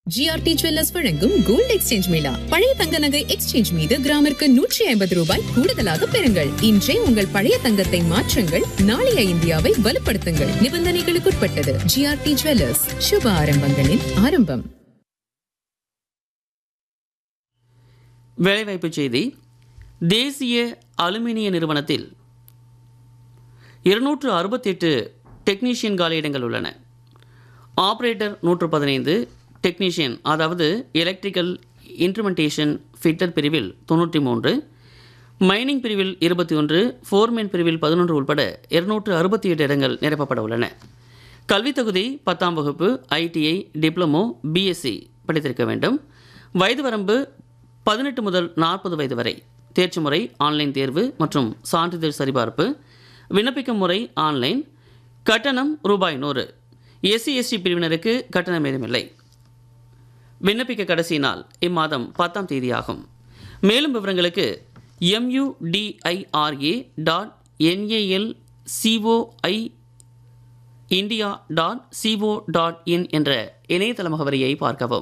GRT jewellers வழங்கும் gold exchange mela பழைய தங்க நகை எக்ஸ்சேஞ்ச் மீது கிராமிற்கு நூற்றி ஐம்பது ரூபாய் கூடுதலாக பெறுங்கள் இன்றே உங்கள் பழைய தங்கத்தை மாற்றுங்கள் நாளைய இந்தியாவை வலுப்படுத்துங்கள் நிபந்தனைகளுக்குட்பட்டது ஜிஆர்டி ஜுவல்லர்ஸ் சுப ஆரம்பங்களின் ஆரம்பம் வேலைவாய்ப்பு செய்தி தேசிய அலுமினிய நிறுவனத்தில் இருநூற்று அறுபத்தெட்டு டெக்னீஷியன் காலியிடங்கள் உள்ளன ஆப்ரேட்டர் நூற்று பதினைந்து டெக்னீஷியன் அதாவது எலக்ட்ரிக்கல் இன்ட்ருமெண்டேஷன் ஃபிட்டர் பிரிவில் தொண்ணூற்றி மூன்று மைனிங் பிரிவில் இருபத்தி ஒன்று ஃபோர்மேன் பிரிவில் பதினொன்று உட்பட இருநூற்று அறுபத்தி எட்டு இடங்கள் நிரப்பப்பட உள்ளன கல்வித் தகுதி பத்தாம் வகுப்பு ஐடிஐ டிப்ளமோ பிஎஸ்சி படித்திருக்க வேண்டும் வயது வரம்பு பதினெட்டு முதல் நாற்பது வயது வரை தேர்ச்சி முறை ஆன்லைன் தேர்வு மற்றும் சான்றிதழ் சரிபார்ப்பு விண்ணப்பிக்கும் முறை ஆன்லைன் கட்டணம் ரூபாய் நூறு எஸ்சி எஸ்டி பிரிவினருக்கு கட்டணம் ஏதுமில்லை விண்ணப்பிக்க கடைசி நாள் இம்மாதம் பத்தாம் தேதியாகும் மேலும் விவரங்களுக்கு M U D I R A dot N A L C O I India dot C O dot in என்ற இணையதள முகவரியை பார்க்கவும்